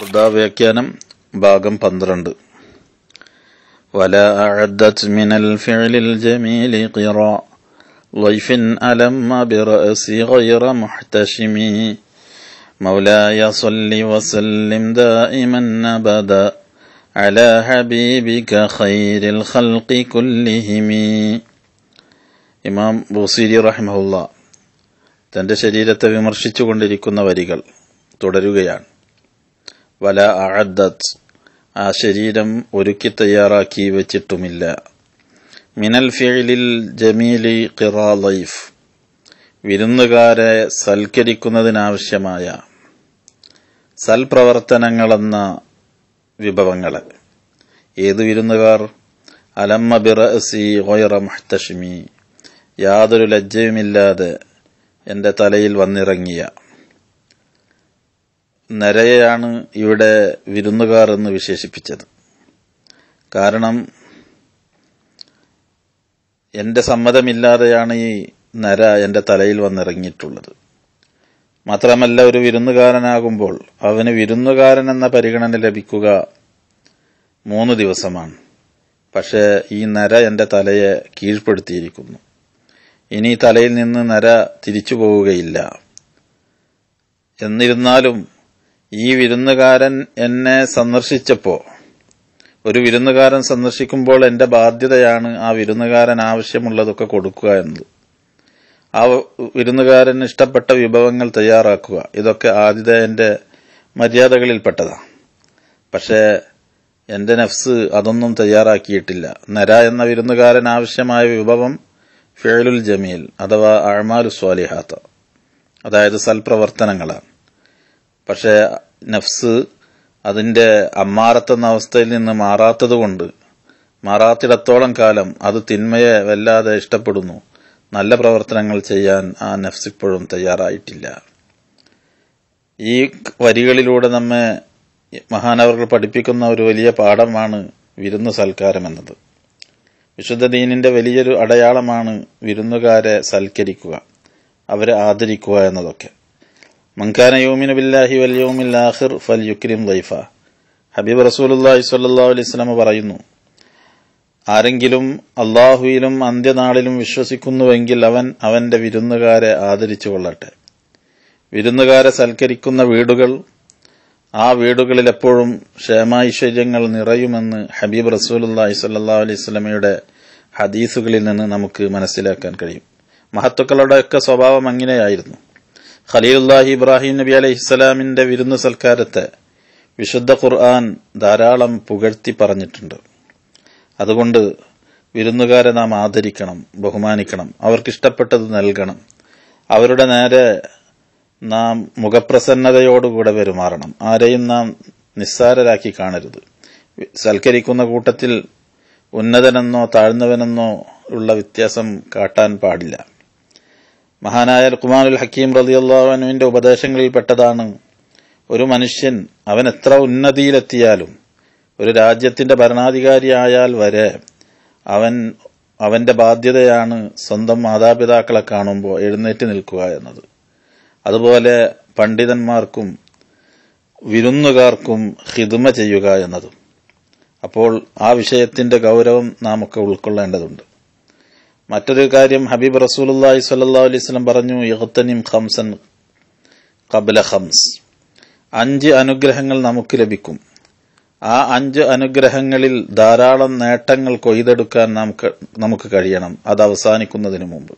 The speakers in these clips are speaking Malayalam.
വ്യാഖ്യാനം ഭാഗം പന്ത്രണ്ട് ولا أعدت من الفعل الجميل قراء ضيف ألم برأسي غير محتشم مولاي صل وسلم دائما أبدا على حبيبك خير الخلق كلهم ഇമാം ബൂസീരി റഹിമഹുല്ല തന്റെ ശരീരത്തെ വിമർശിച്ചുകൊണ്ടിരിക്കുന്ന വരികൾ തുടരുകയാണ് വല അഅദ്ദത്ത് ആ ശരീരം ഒരുക്കി തയ്യാറാക്കി വെച്ചിട്ടുമില്ല മിനൽ ഫിലിൽ ജമീലി ഖിറാ ലൈഫ് വിരുന്നുകാരെ സൽക്കരിക്കുന്നതിനാവശ്യമായ സൽപ്രവർത്തനങ്ങളെന്ന വിഭവങ്ങളെ ഏത് വിരുന്നുകാർ അലമ്മ ബിറസി ഗൊയറ മുഹ്തഷിമി യാതൊരു ലജ്ജയുമില്ലാതെ എന്റെ തലയിൽ വന്നിറങ്ങിയ നരയെയാണ് ഇവിടെ വിരുന്നുകാർ എന്ന് വിശേഷിപ്പിച്ചത് കാരണം എന്റെ സമ്മതമില്ലാതെയാണ് ഈ നര എന്റെ തലയിൽ വന്നിറങ്ങിയിട്ടുള്ളത് മാത്രമല്ല ഒരു വിരുന്നുകാരനാകുമ്പോൾ അവന് വിരുന്നുകാരൻ എന്ന പരിഗണന ലഭിക്കുക മൂന്ന് ദിവസമാണ് പക്ഷേ ഈ നര എന്റെ തലയെ കീഴ്പ്പെടുത്തിയിരിക്കുന്നു ഇനി തലയിൽ നിന്ന് നര തിരിച്ചു പോവുകയില്ല എന്നിരുന്നാലും ഈ വിരുന്നുകാരൻ എന്നെ സന്ദർശിച്ചപ്പോ ഒരു വിരുന്നുകാരൻ സന്ദർശിക്കുമ്പോൾ എന്റെ ബാധ്യതയാണ് ആ വിരുന്നുകാരൻ ആവശ്യമുള്ളതൊക്കെ കൊടുക്കുക എന്നത് ആ വിരുന്നുകാരൻ ഇഷ്ടപ്പെട്ട വിഭവങ്ങൾ തയ്യാറാക്കുക ഇതൊക്കെ ആതിഥേയന്റെ മര്യാദകളിൽപ്പെട്ടതാണ് പക്ഷേ എന്റെ നഫ്സ് അതൊന്നും തയ്യാറാക്കിയിട്ടില്ല നര എന്ന വിരുന്നുകാരൻ ആവശ്യമായ വിഭവം ഫേലുൽ ജമീൽ അഥവാ അഴമാലു സ്വാലിഹാത്ത അതായത് സൽപ്രവർത്തനങ്ങളാണ് പക്ഷേ നഫ്സ് അതിന്റെ അമ്മാറത്തെന്ന അവസ്ഥയിൽ നിന്ന് മാറാത്തതുകൊണ്ട് മാറാത്തിടത്തോളം കാലം അത് തിന്മയെ വല്ലാതെ ഇഷ്ടപ്പെടുന്നു നല്ല പ്രവർത്തനങ്ങൾ ചെയ്യാൻ ആ നഫ്സ് ഇപ്പോഴും തയ്യാറായിട്ടില്ല ഈ വരികളിലൂടെ നമ്മെ മഹാനവர்கள் പഠിപ്പിക്കുന്ന ഒരു വലിയ പാഠമാണ് വിരുന്നു സൽക്കാരം എന്നത് വിശുദ്ധ ദീനിന്റെ വലിയൊരു അടയാളമാണ് വിരുന്നുകാരെ സൽക്കരിക്കുക അവരെ ആദരിക്കുക എന്നതൊക്കെ മങ്കാന യോമിന് ബില്ലാഹി വൽ യോമിൽ ആഹിർ ഫൽ യുക്രിം ലൈഫ ഹബീബ് റസൂലുല്ലാഹി സ്വല്ലല്ലാഹു അലൈഹി വസല്ലം പറയുന്നു ആരെങ്കിലും അള്ളാഹുവിലും അന്ത്യനാളിലും വിശ്വസിക്കുന്നുവെങ്കിൽ അവൻ അവന്റെ വിരുന്നുകാരെ ആദരിച്ചു കൊള്ളട്ടെ വിരുന്നുകാരെ സൽക്കരിക്കുന്ന വീടുകൾ ആ വീടുകളിൽ എപ്പോഴും ക്ഷേമൈശ്വര്യങ്ങൾ നിറയുമെന്ന് ഹബീബ് റസൂലുല്ലാഹി സ്വല്ലല്ലാഹു അലൈഹി വസല്ലമയുടെ ഹദീസുകളിൽ നിന്ന് നമുക്ക് മനസ്സിലാക്കാൻ കഴിയും മഹത്തുക്കളുടെയൊക്കെ സ്വഭാവം അങ്ങനെയായിരുന്നു ഖലീലുല്ലാഹി ഇബ്രാഹിം നബി അലൈഹിസ്സലാമിന്റെ വിരുന്നു സൽക്കാരത്തെ വിശുദ്ധ ഖുർആൻ ധാരാളം പുകഴ്ത്തി പറഞ്ഞിട്ടുണ്ട് അതുകൊണ്ട് വിരുന്നുകാരെ നാം ആദരിക്കണം ബഹുമാനിക്കണം അവർക്കിഷ്ടപ്പെട്ടത് നൽകണം അവരുടെ നേരെ നാം മുഖപ്രസന്നതയോടുകൂടെ പെരുമാറണം ആരെയും നാം നിസ്സാരരാക്കി കാണരുത് സൽക്കരിക്കുന്ന കൂട്ടത്തിൽ ഉന്നതനെന്നോ താഴ്ന്നവനെന്നോ ഉള്ള വ്യത്യാസം കാട്ടാൻ പാടില്ല മഹാനായ കുമാനുൽ ഹക്കീം റലിയുള്ളവനുവിന്റെ ഉപദേശങ്ങളിൽപ്പെട്ടതാണ് ഒരു മനുഷ്യൻ അവൻ എത്ര ഉന്നതിയിലെത്തിയാലും ഒരു രാജ്യത്തിന്റെ ഭരണാധികാരിയായാൽ വരെ അവൻ അവന്റെ ബാധ്യതയാണ് സ്വന്തം മാതാപിതാക്കളെ കാണുമ്പോൾ എഴുന്നേറ്റ് നിൽക്കുക എന്നത് അതുപോലെ പണ്ഡിതന്മാർക്കും വിരുന്നുകാർക്കും ഹിതുമ ചെയ്യുക എന്നതും അപ്പോൾ ആ വിഷയത്തിന്റെ ഗൗരവം നാം ഒക്കെ ഉൾക്കൊള്ളേണ്ടതുണ്ട് മറ്റൊരു കാര്യം ഹബീബ് റസൂലുല്ലാഹി സ്വല്ലല്ലാഹു അലൈഹി വസല്ലം പറഞ്ഞു യഗ്തനിം ഖംസൻ ഖബ്ല ഖംസ് അഞ്ച് അനുഗ്രഹങ്ങൾ നമുക്ക് ലഭിക്കും ആ അഞ്ച് അനുഗ്രഹങ്ങളിൽ ധാരാളം നേട്ടങ്ങൾ കൊയ്തെടുക്കാൻ നമുക്ക് നമുക്ക് കഴിയണം അത് അവസാനിക്കുന്നതിന് മുമ്പ്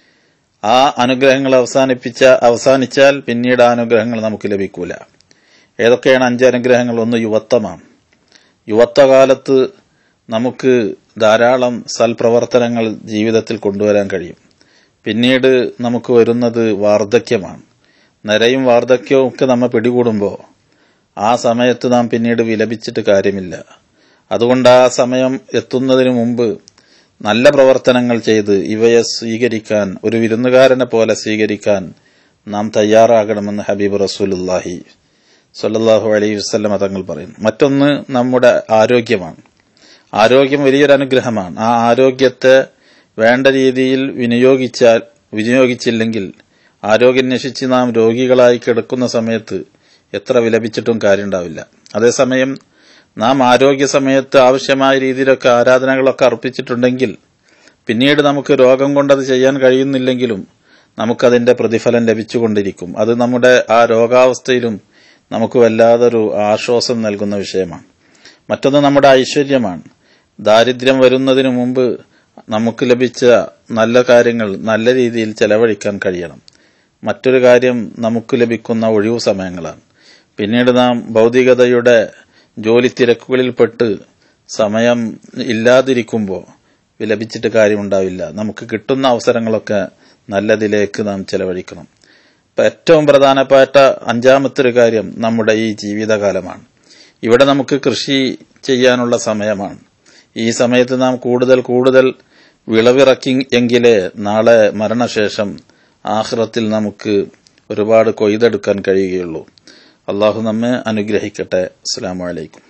ആ അനുഗ്രഹങ്ങൾ അവസാനിപ്പിച്ച അവസാനിച്ചാൽ പിന്നീട് ആ അനുഗ്രഹങ്ങൾ നമുക്ക് ലഭിക്കൂല ഏതൊക്കെയാണ് അഞ്ച് അനുഗ്രഹങ്ങൾ ഒന്ന് യുവത്വമാണ് യുവത്വകാലത്ത് നമുക്ക് ധാരാളം സൽപ്രവർത്തനങ്ങൾ ജീവിതത്തിൽ കൊണ്ടുവരാൻ കഴിയും പിന്നീട് നമുക്ക് വരുന്നത് വാർദ്ധക്യമാണ് നരയും വാർദ്ധക്യവും ഒക്കെ നമ്മെ പിടികൂടുമ്പോൾ ആ സമയത്ത് നാം പിന്നീട് വിലപിച്ചിട്ട് കാര്യമില്ല അതുകൊണ്ട് ആ സമയം എത്തുന്നതിന് മുമ്പ് നല്ല പ്രവർത്തനങ്ങൾ ചെയ്ത് ഇവയെ സ്വീകരിക്കാൻ ഒരു വിരുന്നുകാരനെ പോലെ സ്വീകരിക്കാൻ നാം തയ്യാറാകണമെന്ന് ഹബീബ് റസൂലുല്ലാഹി സല്ലാഹു അലൈഹി വസ്ലം തങ്ങൾ പറയുന്നു മറ്റൊന്ന് നമ്മുടെ ആരോഗ്യമാണ് ആരോഗ്യം വലിയൊരു അനുഗ്രഹമാണ് ആ ആരോഗ്യത്തെ വേണ്ട രീതിയിൽ വിനിയോഗിച്ചാൽ വിനിയോഗിച്ചില്ലെങ്കിൽ ആരോഗ്യം നശിച്ച് നാം രോഗികളായി കിടക്കുന്ന സമയത്ത് എത്ര വിലപിച്ചിട്ടും കാര്യമുണ്ടാവില്ല അതേസമയം നാം ആരോഗ്യ സമയത്ത് ആവശ്യമായ രീതിയിലൊക്കെ ആരാധനകളൊക്കെ അർപ്പിച്ചിട്ടുണ്ടെങ്കിൽ പിന്നീട് നമുക്ക് രോഗം കൊണ്ടത് ചെയ്യാൻ കഴിയുന്നില്ലെങ്കിലും നമുക്കതിന്റെ പ്രതിഫലം ലഭിച്ചുകൊണ്ടിരിക്കും അത് നമ്മുടെ ആ രോഗാവസ്ഥയിലും നമുക്ക് വല്ലാതൊരു ആശ്വാസം നൽകുന്ന വിഷയമാണ് മറ്റൊന്ന് നമ്മുടെ ഐശ്വര്യമാണ് ദാരിദ്ര്യം വരുന്നതിന് മുമ്പ് നമുക്ക് ലഭിച്ച നല്ല കാര്യങ്ങൾ നല്ല രീതിയിൽ ചെലവഴിക്കാൻ കഴിയണം മറ്റൊരു കാര്യം നമുക്ക് ലഭിക്കുന്ന ഒഴിവു സമയങ്ങളാണ് പിന്നീട് നാം ഭൗതികതയുടെ ജോലി തിരക്കുകളിൽപ്പെട്ട് സമയം ഇല്ലാതിരിക്കുമ്പോൾ വിലപിച്ചിട്ട് കാര്യമുണ്ടാവില്ല നമുക്ക് കിട്ടുന്ന അവസരങ്ങളൊക്കെ നല്ലതിലേക്ക് നാം ചെലവഴിക്കണം ഇപ്പൊ ഏറ്റവും പ്രധാനപ്പെട്ട അഞ്ചാമത്തെ ഒരു കാര്യം നമ്മുടെ ഈ ജീവിതകാലമാണ് ഇവിടെ നമുക്ക് കൃഷി ചെയ്യാനുള്ള സമയമാണ് ഈ സമയത്ത് നാം കൂടുതൽ കൂടുതൽ വിളവിറക്കി എങ്കിലേ നാളെ മരണശേഷം ആഹ്റത്തിൽ നമുക്ക് ഒരുപാട് കൊയ്തെടുക്കാൻ കഴിയുകയുള്ളൂ അള്ളാഹു നമ്മെ അനുഗ്രഹിക്കട്ടെ അസ്സാം വലൈക്കും